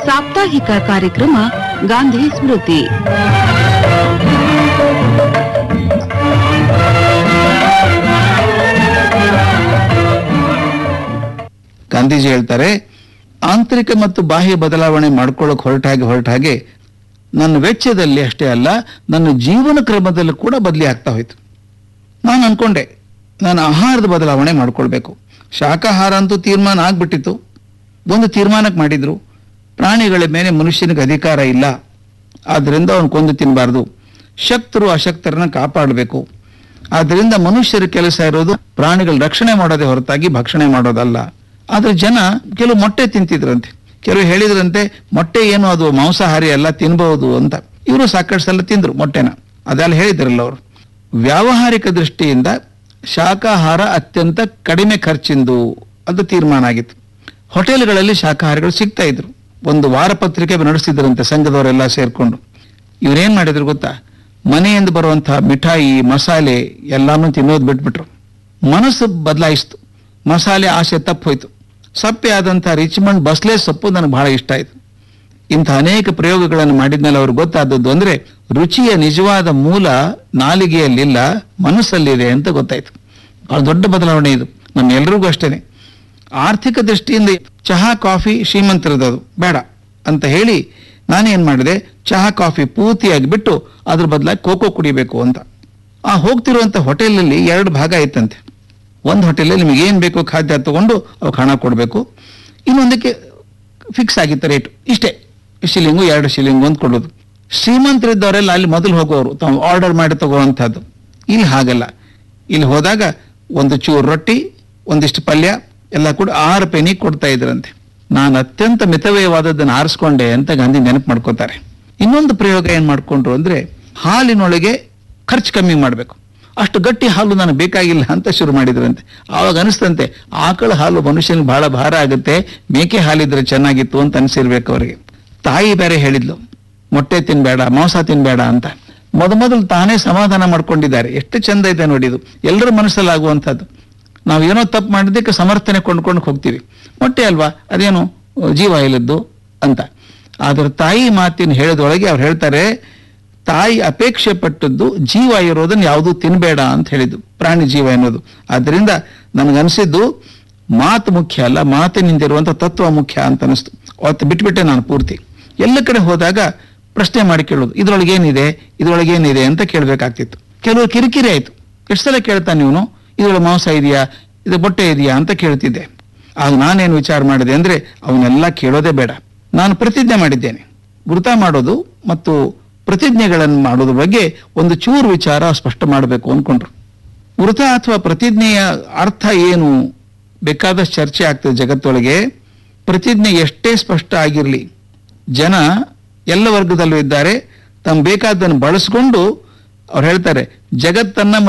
ಸಾಪ್ತಾಹಿಕ ಕಾರ್ಯಕ್ರಮ ಗಾಂಧಿ ಸ್ಮೃತಿ ಗಾಂಧೀಜಿ ಹೇಳ್ತಾರೆ ಆಂತರಿಕ ಮತ್ತು ಬಾಹ್ಯ ಬದಲಾವಣೆ ಮಾಡ್ಕೊಳ್ಳೋಕೆ ಹೊರಟಾಗಿ ಹೊರಟಾಗೆ ನನ್ನ ವೆಚ್ಚದಲ್ಲಿ ಅಷ್ಟೇ ಅಲ್ಲ ನನ್ನ ಜೀವನ ಕ್ರಮದಲ್ಲೂ ಕೂಡ ಬದಲಿ ಆಗ್ತಾ ಹೋಯ್ತು ನಾನು ಅನ್ಕೊಂಡೆ ನಾನು ಆಹಾರದ ಬದಲಾವಣೆ ಮಾಡ್ಕೊಳ್ಬೇಕು ಶಾಕಾಹಾರ ಅಂತೂ ತೀರ್ಮಾನ ಆಗ್ಬಿಟ್ಟಿತ್ತು ಒಂದು ತೀರ್ಮಾನಕ್ಕೆ ಮಾಡಿದ್ರು ಪ್ರಾಣಿಗಳ ಮೇಲೆ ಮನುಷ್ಯನಿಗೆ ಅಧಿಕಾರ ಇಲ್ಲ ಆದ್ದರಿಂದ ಅವನು ಕೊಂದು ತಿನ್ನಬಾರ್ದು ಶಕ್ತರು ಅಶಕ್ತರನ್ನ ಕಾಪಾಡಬೇಕು ಆದ್ದರಿಂದ ಮನುಷ್ಯರ ಕೆಲಸ ಇರೋದು ಪ್ರಾಣಿಗಳ ರಕ್ಷಣೆ ಮಾಡೋದೇ ಹೊರತಾಗಿ ಭಕ್ಷಣೆ ಮಾಡೋದಲ್ಲ ಆದ್ರೆ ಜನ ಕೆಲವು ಮೊಟ್ಟೆ ತಿಂತಿದ್ರಂತೆ ಕೆಲವು ಹೇಳಿದ್ರಂತೆ ಮೊಟ್ಟೆ ಏನು ಅದು ಮಾಂಸಾಹಾರಿ ಅಲ್ಲ ತಿನ್ಬಹುದು ಅಂತ ಇವರು ಸಾಕಷ್ಟು ಸಲ ತಿಂದ್ರು ಮೊಟ್ಟೆನ ಅದೆಲ್ಲ ಹೇಳಿದ್ರಲ್ಲ ಅವರು ವ್ಯಾವಹಾರಿಕ ದೃಷ್ಟಿಯಿಂದ ಶಾಕಾಹಾರ ಅತ್ಯಂತ ಕಡಿಮೆ ಖರ್ಚಿಂದು ಅಂತ ತೀರ್ಮಾನ ಆಗಿತ್ತು ಹೋಟೆಲ್ಗಳಲ್ಲಿ ಶಾಕಾಹಾರಿಗಳು ಸಿಗ್ತಾ ಇದ್ರು ಒಂದು ವಾರ ಪತ್ರಿಕೆ ನಡೆಸ್ತಿದ್ರಂತೆ ಸಂಘದವರೆಲ್ಲ ಸೇರ್ಕೊಂಡು ಇವ್ರೇನ್ ಮಾಡಿದ್ರು ಗೊತ್ತಾ ಮನೆಯಿಂದ ಬರುವಂತಹ ಮಿಠಾಯಿ ಮಸಾಲೆ ಎಲ್ಲಾನು ತಿನ್ನೋದು ಬಿಟ್ಬಿಟ್ರು ಮನಸ್ಸು ಬದಲಾಯಿಸ್ತು ಮಸಾಲೆ ಆಸೆ ತಪ್ಪೋಯ್ತು ಸಪ್ಪೆ ಆದಂತಹ ರಿಚ್ಮಂಡ್ ಬಸ್ಲೆ ಸೊಪ್ಪು ನನಗೆ ಬಹಳ ಇಷ್ಟ ಆಯ್ತು ಇಂಥ ಅನೇಕ ಪ್ರಯೋಗಗಳನ್ನು ಮಾಡಿದ್ಮೇಲೆ ಅವ್ರಿಗೆ ಗೊತ್ತಾದದ್ದು ಅಂದ್ರೆ ರುಚಿಯ ನಿಜವಾದ ಮೂಲ ನಾಲಿಗೆಯಲ್ಲಿಲ್ಲ ಮನಸ್ಸಲ್ಲಿದೆ ಅಂತ ಗೊತ್ತಾಯ್ತು ಬಹಳ ದೊಡ್ಡ ಬದಲಾವಣೆ ಇದು ನಮ್ಮೆಲ್ಲರಿಗೂ ಅಷ್ಟೇನೆ ಆರ್ಥಿಕ ದೃಷ್ಟಿಯಿಂದ ಚಹಾ ಕಾಫಿ ಶ್ರೀಮಂತರದದು ಬೇಡ ಅಂತ ಹೇಳಿ ನಾನೇನ್ ಮಾಡಿದೆ ಚಹಾ ಕಾಫಿ ಪೂರ್ತಿಯಾಗಿ ಬಿಟ್ಟು ಅದ್ರ ಬದಲಾಗಿ ಕೋಕೋ ಕುಡಿಬೇಕು ಅಂತ ಆ ಹೋಗ್ತಿರುವಂತ ಹೋಟೆಲಲ್ಲಿ ಎರಡು ಭಾಗ ಇತ್ತಂತೆ ಒಂದು ಹೋಟೆಲಲ್ಲಿ ನಿಮಗೆ ಏನು ಬೇಕೋ ಖಾದ್ಯ ತಗೊಂಡು ಅವ್ಕೆ ಹಣ ಕೊಡಬೇಕು ಇನ್ನೊಂದಕ್ಕೆ ಫಿಕ್ಸ್ ಆಗಿತ್ತು ರೇಟ್ ಇಷ್ಟೇ ಶಿಲಿಂಗು ಎರಡು ಶಿಲಿಂಗು ಅಂತ ಕೊಡೋದು ಶ್ರೀಮಂತರಿದ್ದವರೆಲ್ಲ ಅಲ್ಲಿ ಮೊದಲು ಹೋಗೋರು ತಾವು ಆರ್ಡರ್ ಮಾಡಿ ತಗೋವಂಥದ್ದು ಇಲ್ಲಿ ಹಾಗಲ್ಲ ಇಲ್ಲಿ ಹೋದಾಗ ಒಂದು ಚೂರು ರೊಟ್ಟಿ ಒಂದಿಷ್ಟು ಪಲ್ಯ ಎಲ್ಲ ಕೂಡ ಆರು ಪೆನಿ ಕೊಡ್ತಾ ಇದ್ರಂತೆ ನಾನು ಅತ್ಯಂತ ಮಿತವ್ಯಯವಾದದ್ದನ್ನು ಆರಿಸ್ಕೊಂಡೆ ಅಂತ ಗಾಂಧಿ ನೆನಪು ಮಾಡ್ಕೋತಾರೆ ಇನ್ನೊಂದು ಪ್ರಯೋಗ ಏನ್ ಮಾಡ್ಕೊಂಡ್ರು ಅಂದ್ರೆ ಹಾಲಿನೊಳಗೆ ಖರ್ಚು ಕಮ್ಮಿ ಮಾಡಬೇಕು ಅಷ್ಟು ಗಟ್ಟಿ ಹಾಲು ನನಗೆ ಬೇಕಾಗಿಲ್ಲ ಅಂತ ಶುರು ಮಾಡಿದ್ರಂತೆ ಆವಾಗ ಅನಿಸ್ತಂತೆ ಆಕಳ ಹಾಲು ಮನುಷ್ಯನಿಗೆ ಬಹಳ ಭಾರ ಆಗುತ್ತೆ ಮೇಕೆ ಹಾಲಿದ್ರೆ ಚೆನ್ನಾಗಿತ್ತು ಅಂತ ಅನಿಸಿರ್ಬೇಕು ಅವರಿಗೆ ತಾಯಿ ಬೇರೆ ಹೇಳಿದ್ಲು ಮೊಟ್ಟೆ ತಿನ್ಬೇಡ ಮಾಂಸ ತಿನ್ಬೇಡ ಅಂತ ಮೊದ ಮೊದಲು ತಾನೇ ಸಮಾಧಾನ ಮಾಡ್ಕೊಂಡಿದ್ದಾರೆ ಎಷ್ಟು ಚಂದ ಇದೆ ನೋಡಿ ಇದು ಎಲ್ಲರ ಮನಸ್ಸಲ್ಲಾಗುವಂಥದ್ದು ನಾವು ಏನೋ ತಪ್ಪು ಮಾಡಿದ್ದಕ್ಕೆ ಸಮರ್ಥನೆ ಕೊಂಡ್ಕೊಂಡು ಹೋಗ್ತೀವಿ ಮೊಟ್ಟೆ ಅಲ್ವಾ ಅದೇನು ಜೀವ ಇಲ್ಲದ್ದು ಅಂತ ಆದ್ರೆ ತಾಯಿ ಮಾತಿನ ಹೇಳಿದೊಳಗೆ ಅವ್ರು ಹೇಳ್ತಾರೆ ತಾಯಿ ಅಪೇಕ್ಷೆ ಪಟ್ಟದ್ದು ಜೀವ ಇರೋದನ್ನ ಯಾವುದೂ ತಿನ್ಬೇಡ ಅಂತ ಹೇಳಿದ್ದು ಪ್ರಾಣಿ ಜೀವ ಎನ್ನುವುದು ಆದ್ರಿಂದ ನನಗನ್ಸಿದ್ದು ಮಾತು ಮುಖ್ಯ ಅಲ್ಲ ಮಾತಿನಿಂದಿರುವಂತ ತತ್ವ ಮುಖ್ಯ ಅಂತ ಅನಿಸ್ತು ಅವತ್ತು ಬಿಟ್ಬಿಟ್ಟೆ ನಾನು ಪೂರ್ತಿ ಎಲ್ಲ ಕಡೆ ಹೋದಾಗ ಪ್ರಶ್ನೆ ಮಾಡಿ ಕೇಳೋದು ಇದ್ರೊಳಗೆ ಏನಿದೆ ಇದ್ರೊಳಗೆ ಏನಿದೆ ಅಂತ ಕೇಳಬೇಕಾಗ್ತಿತ್ತು ಕೆಲವು ಕಿರಿಕಿರಿ ಆಯ್ತು ಎಷ್ಟು ಸಲ ಕೇಳ್ತಾನೆ ಇವನು ಇದ್ರೊಳಗೆ ಮಾಂಸ ಇದೆಯಾ ಇದು ಬೊಟ್ಟೆ ಇದೆಯಾ ಅಂತ ಕೇಳ್ತಿದ್ದೆ ಆಗ ನಾನೇನು ವಿಚಾರ ಮಾಡಿದೆ ಅಂದ್ರೆ ಅವನ್ನೆಲ್ಲ ಕೇಳೋದೇ ಬೇಡ ನಾನು ಪ್ರತಿಜ್ಞೆ ಮಾಡಿದ್ದೇನೆ ವೃತ ಮಾಡೋದು ಮತ್ತು ಪ್ರತಿಜ್ಞೆಗಳನ್ನು ಮಾಡೋದ್ರ ಬಗ್ಗೆ ಒಂದು ಚೂರು ವಿಚಾರ ಸ್ಪಷ್ಟ ಮಾಡಬೇಕು ಅಂದ್ಕೊಂಡ್ರು ವೃತ ಅಥವಾ ಪ್ರತಿಜ್ಞೆಯ ಅರ್ಥ ಏನು ಬೇಕಾದಷ್ಟು ಚರ್ಚೆ ಆಗ್ತದೆ ಜಗತ್ತೊಳಗೆ ಪ್ರತಿಜ್ಞೆ ಎಷ್ಟೇ ಸ್ಪಷ್ಟ ಆಗಿರಲಿ ಜನ ಎಲ್ಲ ವರ್ಗದಲ್ಲೂ ಇದ್ದಾರೆ ತಮ್ಮ ಬೇಕಾದ್ದನ್ನು ಬಳಸ್ಕೊಂಡು ಅವ್ರು ಹೇಳ್ತಾರೆ ಜಗತ್ತನ್ನ